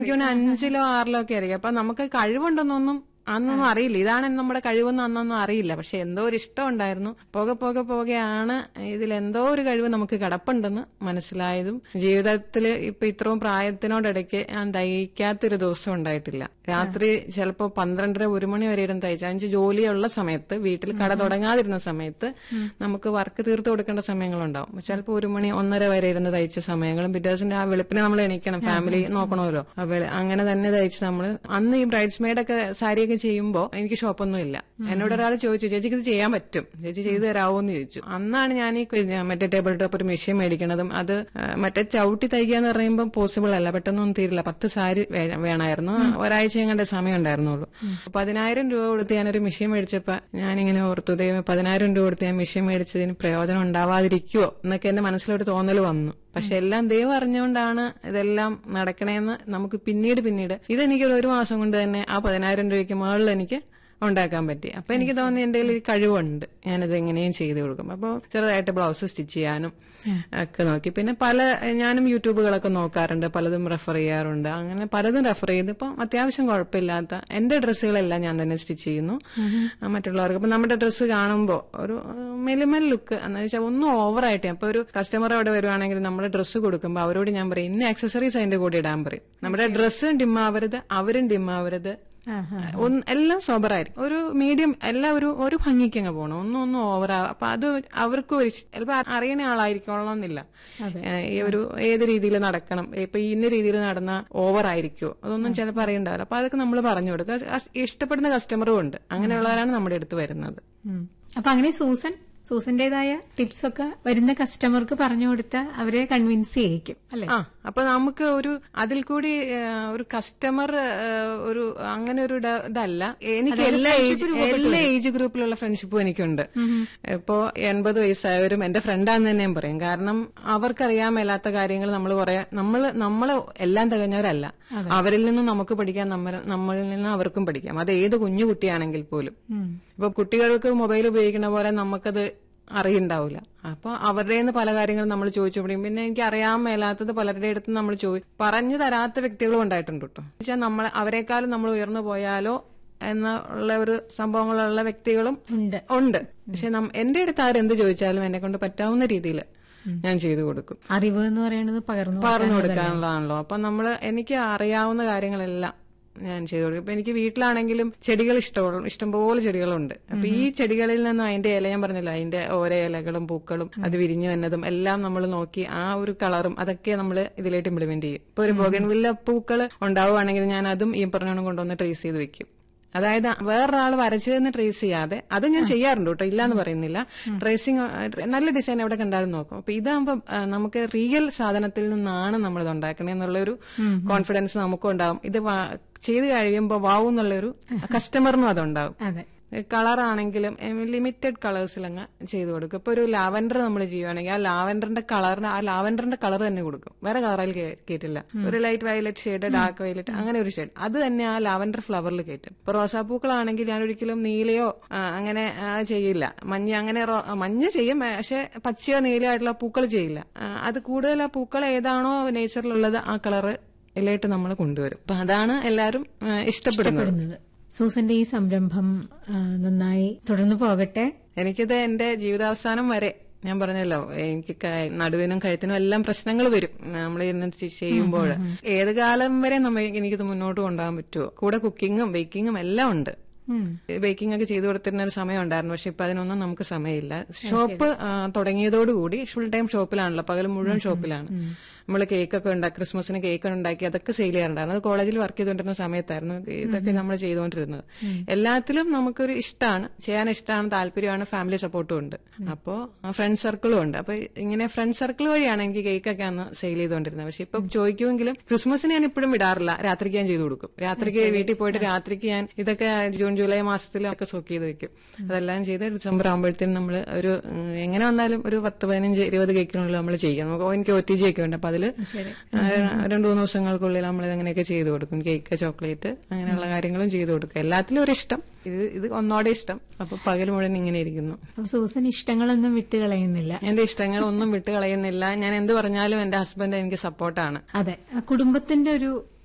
എനിക്ക് തോന്നുന്നു അഞ്ചിലോ ആറിലോ ഒക്കെ ആയിരിക്കും അപ്പൊ നമുക്ക് കഴിവുണ്ടെന്നൊന്നും അന്നൊന്നും അറിയില്ല ഇതാണ് നമ്മുടെ കഴിവെന്ന് അന്നൊന്നും അറിയില്ല പക്ഷെ എന്തോ ഒരു ഇഷ്ടം ഉണ്ടായിരുന്നു പോകെ പോകെ പോകെയാണ് ഇതിൽ എന്തോ ഒരു കഴിവ് നമുക്ക് കിടപ്പുണ്ടെന്ന് മനസ്സിലായതും ജീവിതത്തിൽ ഇപ്പൊ ഇത്രയും പ്രായത്തിനോടിടയ്ക്ക് ഞാൻ തയ്ക്കാത്തൊരു ദിവസം ഉണ്ടായിട്ടില്ല രാത്രി ചിലപ്പോ പന്ത്രണ്ടര ഒരു മണി വരെ ഇരുന്ന് തയ്ച്ച അഞ്ച് ജോലിയുള്ള സമയത്ത് വീട്ടിൽ കട തുടങ്ങാതിരുന്ന സമയത്ത് നമുക്ക് വർക്ക് തീർത്തു കൊടുക്കേണ്ട സമയങ്ങളുണ്ടാവും ചിലപ്പോൾ ഒരു മണി ഒന്നര വരെ ഇരുന്ന് തയ്ച്ച സമയങ്ങളും പിറ്റേ ദിവസം ആ വെളുപ്പിനെ നമ്മൾ എണീക്കണം ഫാമിലി നോക്കണമല്ലോ അപ്പൊ അങ്ങനെ തന്നെ തയ്ച്ച് നമ്മൾ അന്ന് ഈ ബ്രൈഡ്സ് മെയ്ഡൊക്കെ സാരിയൊക്കെ ചെയ്യുമ്പോൾ എനിക്ക് ഷോപ്പൊന്നും ഇല്ല എന്നോട് ഒരാൾ ചോദിച്ചു ചേച്ചിക്ക് ഇത് ചെയ്യാൻ പറ്റും ചേച്ചി ചെയ്തു തരാമോ എന്ന് ചോദിച്ചു അന്നാണ് ഞാൻ ഈ കുഞ്ഞ് മറ്റേ ടേബിൾ ടോപ്പ് ഒരു മെഷീൻ മേടിക്കണതും അത് ആ, മറ്റേ ചവിട്ടി തയ്ക്കുക എന്ന് പറയുമ്പോൾ പോസിബിൾ അല്ല പെട്ടെന്നൊന്നും തീരില്ല പത്ത് സാരി വേ- വേണമായിരുന്നു ഒരാഴ്ച എങ്ങാണ്ട് സമയം ഉണ്ടായിരുന്നുള്ളൂ പതിനായിരം രൂപ കൊടുത്ത് ഞാനൊരു മെഷീൻ മേടിച്ചപ്പോ ഞാനിങ്ങനെ ഓർത്തു ദൈവം പതിനായിരം രൂപ കൊടുത്ത് ഞാൻ മെഷീൻ മേടിച്ചതിന് പ്രയോജനം ഉണ്ടാവാതിരിക്കുവോ എന്നൊക്കെ എന്റെ മനസ്സിലൊരു തോന്നൽ വന്നു പക്ഷെ എല്ലാം ദൈവം അറിഞ്ഞുകൊണ്ടാണ് ഇതെല്ലാം നടക്കണേന്ന് നമുക്ക് പിന്നീട് പിന്നീട് ഇതെനിക്ക് ഒരു മാസം കൊണ്ട് തന്നെ ആ പതിനായിരം രൂപയ്ക്ക് മുകളിൽ എനിക്ക് ഉണ്ടാക്കാൻ പറ്റി അപ്പൊ എനിക്ക് തോന്നി എന്റെ കയ്യിൽ ഒരു കഴിവുണ്ട് ഞാനത് എങ്ങനെയും ചെയ്തു കൊടുക്കും അപ്പോൾ ചെറുതായിട്ട് ബ്ലൗസ് സ്റ്റിച്ച് ചെയ്യാനും ഒക്കെ നോക്കി പിന്നെ പല ഞാനും യൂട്യൂബുകളൊക്കെ നോക്കാറുണ്ട് പലതും റെഫർ ചെയ്യാറുണ്ട് അങ്ങനെ പലതും റെഫർ ചെയ്ത് ഇപ്പം അത്യാവശ്യം കുഴപ്പമില്ലാത്ത എന്റെ ഡ്രസ്സുകളെല്ലാം ഞാൻ തന്നെ സ്റ്റിച്ച് ചെയ്യുന്നു ആ, മറ്റുള്ളവർക്ക് അപ്പൊ നമ്മുടെ ഡ്രസ്സ് കാണുമ്പോൾ ഒരു മെലിമൽ ലുക്ക് എന്ന് വെച്ചാൽ ഒന്നും ഓവറായിട്ട് അപ്പൊ ഒരു കസ്റ്റമർ അവിടെ വരുവാണെങ്കിൽ നമ്മൾ ഡ്രസ്സ് കൊടുക്കുമ്പോൾ അവരോട് ഞാൻ പറയും ഇന്ന ആക്സസറീസ് അതിന്റെ കൂടെ ഇടാൻ പറയും നമ്മുടെ ഡ്രസ്സും ഡിമ്മാവരുത് അവരും ഡിമ്മാവരുത് ഒന്ന് എല്ലാം സോബറായിരിക്കും ഒരു മീഡിയം എല്ലാം ഒരു ഒരു ഭംഗിക്ക് അങ്ങ് പോകണം ഒന്നും ഒന്നും ഓവർ അപ്പൊ അത് അവർക്ക് ഒരു ചിലപ്പോ അറിയണ ആളായിരിക്കണമെന്നില്ല ഏഹ് ഈ ഒരു ഏത് രീതിയിൽ നടക്കണം ഇപ്പൊ ഇന്ന രീതിയിൽ നടന്ന ഓവർ ആയിരിക്കുമോ അതൊന്നും ചിലപ്പോൾ അറിയണ്ടാവില്ല അപ്പൊ അതൊക്കെ നമ്മൾ പറഞ്ഞു കൊടുക്കുക അസ് ഇഷ്ടപ്പെടുന്ന കസ്റ്റമറും ഉണ്ട് അങ്ങനെയുള്ളവരാണ് നമ്മുടെ അടുത്ത് വരുന്നത് ഉം. അപ്പൊ അങ്ങനെ സൂസൻ സൂസന്റേതായ ടിപ്സ് ഒക്കെ വരുന്ന കസ്റ്റമർക്ക് പറഞ്ഞു കൊടുത്ത അവരെ കൺവിൻസ് ചെയ്യിക്കും അല്ലെ ആ അപ്പൊ നമുക്ക് ഒരു അതിൽ കൂടി ഏഹ്, ഒരു കസ്റ്റമർ ഒരു അങ്ങനെ ഒരു ഡ- ഇതല്ല എനിക്ക് എല്ലാ ഏജ് എല്ലാ ഏജ് ഗ്രൂപ്പിലുള്ള ഫ്രണ്ട്ഷിപ്പും എനിക്കുണ്ട് ഇപ്പോ എൺപത് വയസ്സായവരും എന്റെ ഫ്രണ്ടാന്ന് തന്നെ ഞാൻ പറയും കാരണം അവർക്കറിയാൻ മേലാത്ത കാര്യങ്ങൾ നമ്മൾ കുറെ നമ്മൾ നമ്മൾ എല്ലാം തികഞ്ഞവരല്ല അവരിൽ നിന്നും നമുക്ക് പഠിക്കാം നമ്മൾ നമ്മളിൽ നിന്ന് അവർക്കും പഠിക്കാം അത് ഏത് കുഞ്ഞു കുട്ടിയാണെങ്കിൽ പോലും ഇപ്പൊ കുട്ടികൾക്ക് മൊബൈൽ ഉപയോഗിക്കുന്ന പോലെ നമുക്കത് അറിയണ്ടാവില്ല അപ്പൊ അവരുടെ നിന്ന് പല കാര്യങ്ങളും നമ്മൾ ചോദിച്ചു പഠിക്കും പിന്നെ എനിക്ക് അറിയാൻ മേലാത്തത് പലരുടെ അടുത്ത് നമ്മൾ ചോദി പറഞ്ഞു തരാത്ത വ്യക്തികളും ഉണ്ടായിട്ടുണ്ട് കേട്ടോ വെച്ചാൽ നമ്മൾ അവരെക്കാളും നമ്മൾ ഉയർന്നു പോയാലോ എന്നുള്ള ഒരു സംഭവങ്ങളുള്ള വ്യക്തികളും ഉണ്ട് ഉണ്ട് പക്ഷെ നം- എന്റെ അടുത്ത് ആരെന്ത് ചോദിച്ചാലും എന്നെ കൊണ്ട് പറ്റാവുന്ന രീതിയിൽ ഞാൻ ചെയ്തു കൊടുക്കും അറിവ് എന്ന് പറയുന്നത് പകർന്നു പറഞ്ഞു കൊടുക്കാനുള്ളതാണല്ലോ അപ്പൊ നമ്മള് എനിക്ക് അറിയാവുന്ന കാര്യങ്ങളെല്ലാം ഞാൻ ചെയ്തു കൊടുക്കും ഇപ്പൊ എനിക്ക് വീട്ടിലാണെങ്കിലും ചെടികൾ ഇഷ്ടമുള്ള ഇഷ്ടംപോലെ ചെടികളുണ്ട് അപ്പൊ ഈ ചെടികളിൽ നിന്ന് അതിന്റെ ഇല ഞാൻ പറഞ്ഞല്ലോ അതിന്റെ ഓരോ ഇലകളും പൂക്കളും അത് വിരിഞ്ഞു വന്നതും എല്ലാം നമ്മൾ നോക്കി ആ ഒരു കളറും അതൊക്കെ നമ്മൾ ഇതിലേക്ക് ഇംപ്ലിമെന്റ് ചെയ്യും ഇപ്പൊ ഒരു ബോഗൻവില്ല പൂക്കൾ ഉണ്ടാവുകയാണെങ്കിൽ ഞാൻ അതും ഈ പറഞ്ഞോണം കൊണ്ടുവന്ന് ട്രേസ് ചെയ്ത് വെക്കും അതായത് വേറൊരാൾ വരച്ചതെന്ന് ട്രേസ് ചെയ്യാതെ അത് ഞാൻ ചെയ്യാറുണ്ട് കേട്ടോ ഇല്ലാന്ന് പറയുന്നില്ല ട്രേസിങ് നല്ല ഡിസൈൻ എവിടെ കണ്ടാലും നോക്കും അപ്പൊ ഇതാകുമ്പോ ആ, നമുക്ക് റിയൽ സാധനത്തിൽ നിന്നാണ് നമ്മൾ ഇത് ഉണ്ടാക്കണേ എന്നുള്ളൊരു കോൺഫിഡൻസ് നമുക്കും ഉണ്ടാവും ഇത് വാ- ചെയ്ത് കഴിയുമ്പോൾ വാവും എന്നുള്ളൊരു കസ്റ്റമറിനും അതുണ്ടാവും അതെ കളർ ആണെങ്കിലും ലിമിറ്റഡ് കളേഴ്സിലങ്ങ് ചെയ്ത് കൊടുക്കും ഇപ്പൊ ഒരു ലാവൻഡർ നമ്മൾ ചെയ്യുവാണെങ്കിൽ ആ ലാവൻഡറിന്റെ കളറിന് ആ ലാവൻഡറിന്റെ കളർ തന്നെ കൊടുക്കും വേറെ കളറിൽ കയറ്റില്ല ഒരു light violet shade dark violet അങ്ങനെ ഒരു ഷെയ്ഡ് അത് തന്നെ ആ ലാവൻഡർ ഫ്ലവറിൽ കയറ്റും ഇപ്പൊ റോസാപ്പൂക്കളാണെങ്കിൽ ഞാൻ ഒരിക്കലും നീലയോ ആ, അങ്ങനെ ആ, ചെയ്യില്ല മഞ്ഞ അങ്ങനെ റോ- മഞ്ഞ ചെയ്യും പക്ഷെ പച്ചയോ നീലയോ ആയിട്ടുള്ള പൂക്കൾ ചെയ്യില്ല ആ, അത് കൂടുതൽ ആ പൂക്കൾ ഏതാണോ നേച്ചറിലുള്ളത് ആ കളറ് ഇതിലായിട്ട് നമ്മൾ കൊണ്ടുവരും അപ്പൊ അതാണ് എല്ലാവരും ആ, ഇഷ്ടപ്പെടുന്നത് ഇഷ്ടപ്പെടുന്നത് സൂസന്റെ ഈ സംരംഭം ആ, നന്നായി തുടർന്നു പോകട്ടെ എനിക്കിത് എന്റെ ജീവിതാവസാനം വരെ ഞാൻ പറഞ്ഞല്ലോ എനിക്ക് ക- നടുവിനും കഴുത്തിനും എല്ലാം പ്രശ്നങ്ങൾ വരും നമ്മൾ ഇരുന്ന് സ്റ്റിച്ച് ചെയ്യുമ്പോൾ ഏത് കാലം വരെ നമ്മ എനിക്കിത് മുന്നോട്ട് കൊണ്ടുപോകാൻ പറ്റുമോ കൂടെ കുക്കിങ്ങും ബേക്കിങ്ങും എല്ലാം ഉണ്ട് ഉം. ബേക്കിംഗ് ഒക്കെ ചെയ്തു കൊടുത്തിരുന്ന ഒരു സമയം ഉണ്ടായിരുന്നു പക്ഷെ ഇപ്പൊ അതിനൊന്നും നമുക്ക് സമയമില്ല ഷോപ്പ് ആ, തുടങ്ങിയതോടുകൂടി ഫുൾ ടൈം ഷോപ്പിലാണല്ലോ പകൽ മുഴുവൻ ഷോപ്പിലാണ് നമ്മൾ കേക്കൊക്കെ ഉണ്ടാക്കി ക്രിസ്മസിന് കേക്ക് ഉണ്ടാക്കി അതൊക്കെ സെയിൽ ചെയ്യാറുണ്ടായിരുന്നു അത് കോളേജിൽ വർക്ക് ചെയ്തുകൊണ്ടിരുന്ന സമയത്തായിരുന്നു ഇതൊക്കെ നമ്മൾ ചെയ്തുകൊണ്ടിരുന്നത് എല്ലാത്തിലും നമുക്കൊരു ഇഷ്ടമാണ് ചെയ്യാൻ ഇഷ്ടമാണ് താല്പര്യമാണ് ഫാമിലി സപ്പോർട്ടും ഉണ്ട് അപ്പോ ഫ്രണ്ട് സർക്കിളും ഉണ്ട് അപ്പൊ ഇങ്ങനെ ഫ്രണ്ട് സർക്കിൾ വഴിയാണ് എനിക്ക് കേക്കൊക്കെ അന്ന് സെയിൽ ചെയ്തുകൊണ്ടിരുന്നത് പക്ഷെ ഇപ്പൊ ചോദിക്കുമെങ്കിലും ക്രിസ്മസിന് ഞാൻ ഇപ്പോഴും വിടാറില്ല രാത്രിക്ക് ഞാൻ ചെയ്തു കൊടുക്കും രാത്രിക്ക് വീട്ടിൽ പോയിട്ട് രാത്രിക്ക് ഞാൻ ഇതൊക്കെ ജൂൺ ജൂലൈ മാസത്തിലൊക്കെ സോക്ക് ചെയ്ത് വെക്കും അതെല്ലാം ചെയ്ത് ഡിസംബർ ആകുമ്പോഴത്തേനും നമ്മൾ ഒരു ഉം, എങ്ങനെ വന്നാലും ഒരു പത്ത് പതിനഞ്ച് ഇരുപത് കേക്കിനുള്ളിൽ നമ്മൾ ചെയ്യും നമുക്ക് എനിക്ക് ഒ ടി ജി ഒക്കെ ഉണ്ട് അപ്പൊ അതില് ആ, രണ്ടു മൂന്ന് ദിവസങ്ങൾക്കുള്ളിൽ നമ്മൾ അങ്ങനെയൊക്കെ ചെയ്തു കൊടുക്കും കേക്ക് ചോക്ലേറ്റ് അങ്ങനെയുള്ള കാര്യങ്ങളും ചെയ്തു കൊടുക്കും എല്ലാത്തിലും ഒരു ഇഷ്ടം ഇത് ഇത് ഒന്നോടെ ഇഷ്ടം അപ്പൊ പകൽ മുഴുവൻ ഇങ്ങനെ ഇരിക്കുന്നു അപ്പൊ സൂസൻ ഇഷ്ടങ്ങളൊന്നും വിട്ടുകളയുന്നില്ല എന്റെ ഇഷ്ടങ്ങൾ ഒന്നും വിട്ട് കളയുന്നില്ല ഞാൻ എന്ത് പറഞ്ഞാലും എന്റെ ഹസ്ബൻഡ് എനിക്ക് സപ്പോർട്ടാണ് അതെ ആ കുടുംബത്തിന്റെ ഒരു